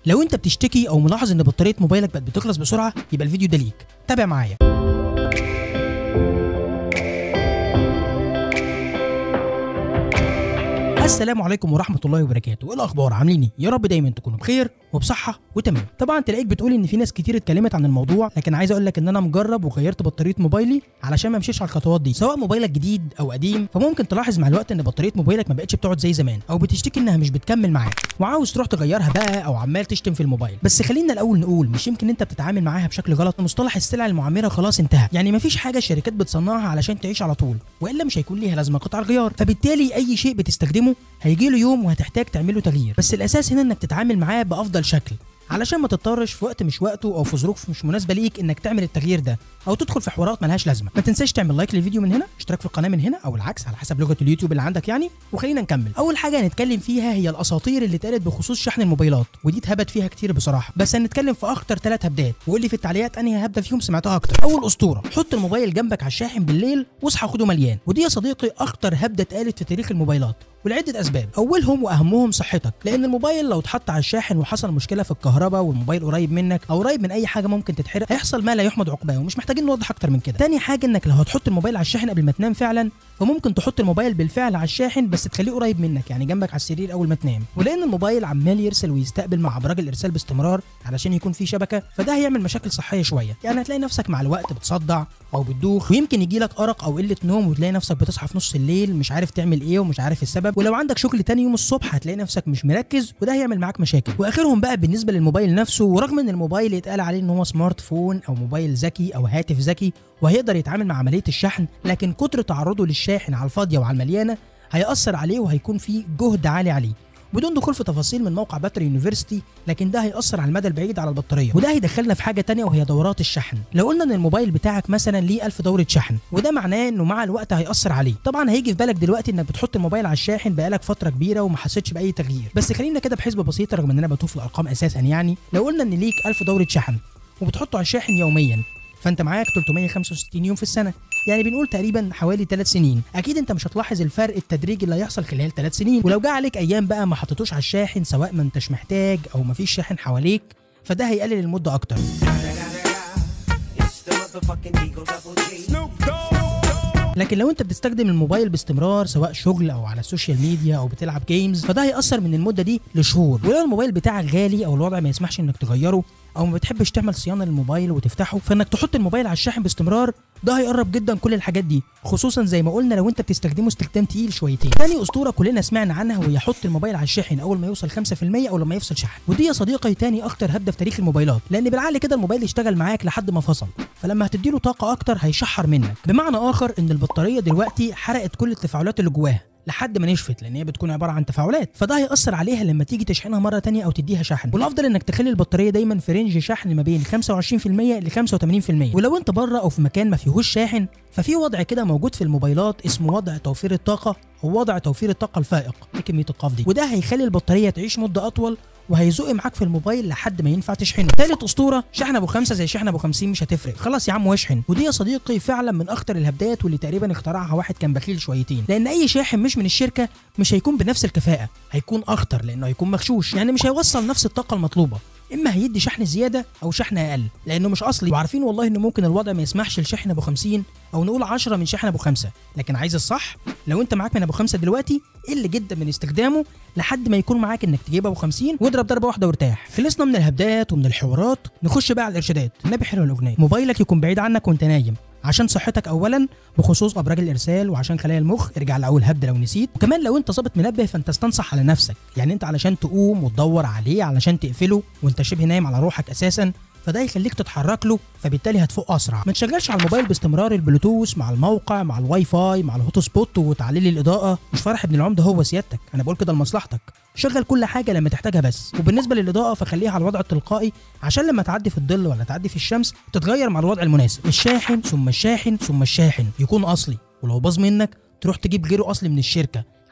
لو انت بتشتكي او ملاحظ ان بطاريه موبايلك بقت بتخلص بسرعه يبقى الفيديو ده ليك تابع معايا السلام عليكم ورحمه الله وبركاته ايه الاخبار عاملين ايه يا رب دايما تكونوا بخير وبصحه وتمام طبعا تلاقيك بتقول ان في ناس كتير اتكلمت عن الموضوع لكن عايز اقول لك ان انا مجرب وغيرت بطاريه موبايلي علشان ما امشيش على الخطوات دي سواء موبايلك جديد او قديم فممكن تلاحظ مع الوقت ان بطاريه موبايلك ما بقتش بتقعد زي زمان او بتشتكي انها مش بتكمل معاك وعاوز تروح تغيرها بقى او عمال تشتم في الموبايل بس خلينا الاول نقول مش يمكن انت بتتعامل معاها بشكل غلط مصطلح السلع المعمره خلاص انتهى يعني مفيش حاجه الشركات بتصنعها علشان تعيش على طول والا مش هيكون ليها لازمه قطع الغيار فبالتالي اي شيء بتستخدمه هيجي له يوم وهتحتاج تعمله تغيير بس الاساس هنا انك تتعامل معاه بافضل شكل علشان ما تضطرش في وقت مش وقته او في ظروف مش مناسبه ليك انك تعمل التغيير ده او تدخل في حوارات ملهاش لازمه ما تنساش تعمل لايك للفيديو من هنا اشتراك في القناه من هنا او العكس على حسب لغه اليوتيوب اللي عندك يعني وخلينا نكمل اول حاجه هنتكلم فيها هي الاساطير اللي اتقالت بخصوص شحن الموبايلات ودي اتهبت فيها كتير بصراحه بس هنتكلم في اخطر ثلاث هبدات وقول لي في التعليقات انهي هبده فيهم سمعتها اكتر اول اسطوره حط الموبايل جنبك على الشاحن بالليل واصحى خده مليان ودي يا صديقي اخطر هبده اتقالت في تاريخ الموبايلات ولعده اسباب اولهم واهمهم صحتك لان الموبايل لو اتحط على الشاحن وحصل مشكله في الكهرباء والموبايل قريب منك او قريب من اي حاجه ممكن تتحرق هيحصل ما لا يحمد عقباه ومش محتاجين نوضح اكتر من كده تاني حاجه انك لو هتحط الموبايل على الشاحن قبل ما تنام فعلا فممكن تحط الموبايل بالفعل على الشاحن بس تخليه قريب منك يعني جنبك على السرير اول ما تنام ولان الموبايل عمال يرسل ويستقبل مع ابراج الارسال باستمرار علشان يكون في شبكه فده هيعمل مشاكل صحيه شويه يعني هتلاقي نفسك مع الوقت بتصدع او بتدوخ ويمكن يجي لك ارق او قله نوم وتلاقي نفسك بتصحى في نص الليل مش عارف تعمل ايه ومش عارف السبب ولو عندك شغل تاني يوم الصبح هتلاقي نفسك مش مركز وده هيعمل معاك مشاكل واخرهم بقى بالنسبه للموبايل نفسه ورغم ان الموبايل يتقال عليه ان هو سمارت فون او موبايل ذكي او هاتف ذكي وهيقدر يتعامل مع عمليه الشحن لكن كتر تعرضه للشاحن على الفاضيه وعلى المليانه هيأثر عليه وهيكون فيه جهد عالي عليه بدون دخول في تفاصيل من موقع باتري يونيفرسيتي لكن ده هيأثر على المدى البعيد على البطارية وده هيدخلنا في حاجة تانية وهي دورات الشحن لو قلنا ان الموبايل بتاعك مثلا ليه 1000 دورة شحن وده معناه انه مع الوقت هيأثر عليه طبعا هيجي في بالك دلوقتي انك بتحط الموبايل على الشاحن بقالك فترة كبيرة وما حسيتش بأي تغيير بس خلينا كده بحسبة بسيطة رغم ان انا بطوف الارقام اساسا يعني لو قلنا ان ليك 1000 دورة شحن وبتحطه على الشاحن يوميا فانت معاك 365 يوم في السنه يعني بنقول تقريبا حوالي 3 سنين اكيد انت مش هتلاحظ الفرق التدريجي اللي هيحصل خلال 3 سنين ولو جه عليك ايام بقى ما حطيتوش على الشاحن سواء ما انتش محتاج او ما فيش شاحن حواليك فده هيقلل المده اكتر It's the motherfucking Eagle Double G. لكن لو انت بتستخدم الموبايل باستمرار سواء شغل او على السوشيال ميديا او بتلعب جيمز فده هيأثر من المده دي لشهور ولو الموبايل بتاعك غالي او الوضع ما يسمحش انك تغيره او ما بتحبش تعمل صيانه للموبايل وتفتحه فانك تحط الموبايل على الشاحن باستمرار ده هيقرب جدا كل الحاجات دي خصوصا زي ما قلنا لو انت بتستخدمه استخدام تقيل شويتين تاني اسطوره كلنا سمعنا عنها وهي حط الموبايل على الشاحن اول ما يوصل 5% او لما يفصل شحن ودي يا صديقي تاني اخطر هبده في تاريخ الموبايلات لان بالعقل كده الموبايل يشتغل معاك لحد ما فصل فلما هتديله طاقه اكتر هيشحر منك بمعنى اخر ان البطاريه دلوقتي حرقت كل التفاعلات اللي جواها لحد ما نشفت لان هي بتكون عباره عن تفاعلات فده هيأثر عليها لما تيجي تشحنها مره تانية او تديها شحن والافضل انك تخلي البطاريه دايما في رينج شحن ما بين 25% ل 85% ولو انت بره او في مكان ما فيهوش شاحن ففي وضع كده موجود في الموبايلات اسمه وضع توفير الطاقه او وضع توفير الطاقه الفائق ايه كميه القاف دي وده هيخلي البطاريه تعيش مده اطول وهيزق معاك في الموبايل لحد ما ينفع تشحنه تالت اسطوره شحن ابو خمسة زي شحن ابو 50 مش هتفرق خلاص يا عم واشحن ودي يا صديقي فعلا من اخطر الهبدات واللي تقريبا اخترعها واحد كان بخيل شويتين لان اي شاحن مش من الشركه مش هيكون بنفس الكفاءه هيكون اخطر لانه هيكون مغشوش يعني مش هيوصل نفس الطاقه المطلوبه اما هيدي شحن زياده او شحن اقل لانه مش اصلي وعارفين والله ان ممكن الوضع ما يسمحش لشحن ابو 50 او نقول 10 من شحن ابو 5 لكن عايز الصح لو انت معاك من ابو 5 دلوقتي قل جدا من استخدامه لحد ما يكون معاك انك تجيب ابو 50 واضرب ضربه واحده وارتاح خلصنا من الهبدات ومن الحوارات نخش بقى على الارشادات النبي حلو الاغنيه موبايلك يكون بعيد عنك وانت نايم عشان صحتك اولا بخصوص ابراج الارسال وعشان خلايا المخ ارجع لاول هبده لو نسيت وكمان لو انت ظابط منبه فانت استنصح على نفسك يعني انت علشان تقوم وتدور عليه علشان تقفله وانت شبه نايم على روحك اساسا فده يخليك تتحرك له فبالتالي هتفوق اسرع ما تشغلش على الموبايل باستمرار البلوتوث مع الموقع مع الواي فاي مع الهوت سبوت وتعليل الاضاءه مش فرح ابن العمده هو سيادتك انا بقول كده لمصلحتك شغل كل حاجه لما تحتاجها بس وبالنسبه للاضاءه فخليها على الوضع التلقائي عشان لما تعدي في الظل ولا تعدي في الشمس تتغير مع الوضع المناسب الشاحن ثم الشاحن ثم الشاحن يكون اصلي ولو باظ منك تروح تجيب غيره اصلي من الشركه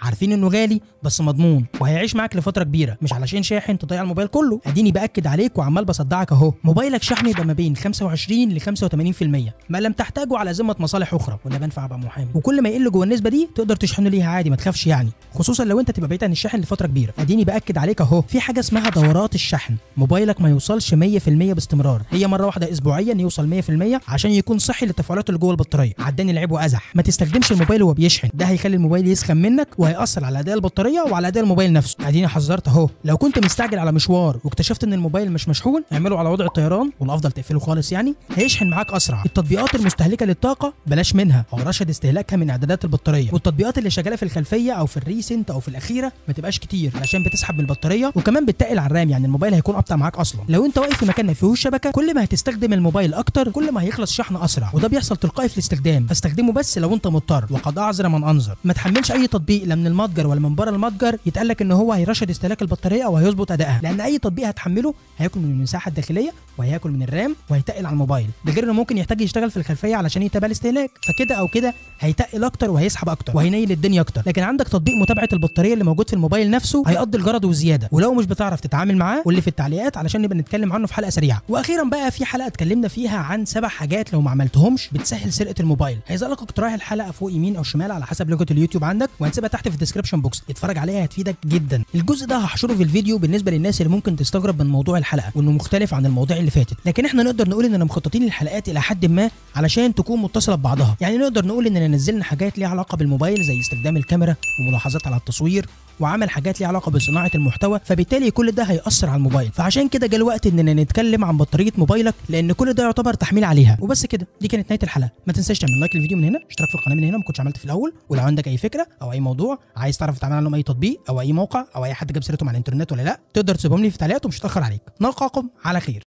عارفين انه غالي بس مضمون وهيعيش معاك لفتره كبيره مش علشان شاحن تضيع الموبايل كله اديني باكد عليك وعمال بصدعك اهو موبايلك شحن يبقى ما بين 25 ل 85% ما لم تحتاجه على ذمه مصالح اخرى ولا بنفع ابقى محامي وكل ما يقل جوه النسبه دي تقدر تشحنه ليها عادي ما تخافش يعني خصوصا لو انت تبقى بعيد عن الشحن لفتره كبيره اديني باكد عليك اهو في حاجه اسمها دورات الشحن موبايلك ما يوصلش 100% باستمرار هي مره واحده اسبوعيا يوصل 100% عشان يكون صحي للتفاعلات اللي جوه البطاريه عداني العيب وازح ما تستخدمش الموبايل وهو بيشحن ده هيخلي الموبايل يسخن منك وهيأثر على اداء البطاريه وعلى اداء الموبايل نفسه اديني حذرت اهو لو كنت مستعجل على مشوار واكتشفت ان الموبايل مش مشحون اعمله على وضع الطيران والافضل تقفله خالص يعني هيشحن معاك اسرع التطبيقات المستهلكه للطاقه بلاش منها او رشد استهلاكها من اعدادات البطاريه والتطبيقات اللي شغاله في الخلفيه او في الريسنت او في الاخيره ما تبقاش كتير علشان بتسحب من البطاريه وكمان بتتقل على الرام يعني الموبايل هيكون ابطا معاك اصلا لو انت واقف في مكان ما فيهوش شبكه كل ما هتستخدم الموبايل اكتر كل ما هيخلص شحن اسرع وده بيحصل تلقائي في الاستخدام فاستخدمه بس لو انت مضطر وقد اعذر من انظر ما تحملش اي تطبيق لا من المتجر ولا من بره المتجر يتقال لك ان هو هيرشد استهلاك البطاريه او هيظبط ادائها لان اي تطبيق هتحمله هياكل من المساحه الداخليه وهياكل من الرام وهيتقل على الموبايل ده غير انه ممكن يحتاج يشتغل في الخلفيه علشان يتابع الاستهلاك فكده او كده هيتقل اكتر وهيسحب اكتر وهينيل الدنيا اكتر لكن عندك تطبيق متابعه البطاريه اللي موجود في الموبايل نفسه هيقضي الغرض وزياده ولو مش بتعرف تتعامل معاه قول لي في التعليقات علشان نبقى نتكلم عنه في حلقه سريعه واخيرا بقى في حلقه اتكلمنا فيها عن سبع حاجات لو ما عملتهمش بتسهل سرقه الموبايل هيظهر لك اقتراح الحلقه فوق يمين او شمال على حسب لغه اليوتيوب عندك وهنسيبها تحت في الديسكربشن بوكس اتفرج عليها هتفيدك جدا الجزء ده هحشره في الفيديو بالنسبه للناس اللي ممكن تستغرب من موضوع الحلقه وانه مختلف عن المواضيع اللي فاتت لكن احنا نقدر نقول اننا مخططين الحلقات الى حد ما علشان تكون متصله ببعضها يعني نقدر نقول اننا نزلنا حاجات ليها علاقه بالموبايل زي استخدام الكاميرا وملاحظات على التصوير وعمل حاجات ليها علاقه بصناعه المحتوى فبالتالي كل ده هيأثر على الموبايل فعشان كده جه الوقت اننا نتكلم عن بطاريه موبايلك لان كل ده يعتبر تحميل عليها وبس كده دي كانت نهايه الحلقه ما تنساش تعمل لايك للفيديو من هنا اشتراك في القناه من هنا ما كنتش عملت في الاول ولو عندك اي فكره او اي موضوع عايز تعرف تتعامل عنهم اي تطبيق او اي موقع او اي حد جاب سيرتهم على الانترنت ولا لا تقدر تسيبهم لي في التعليقات ومش هتاخر عليك نلقاكم على خير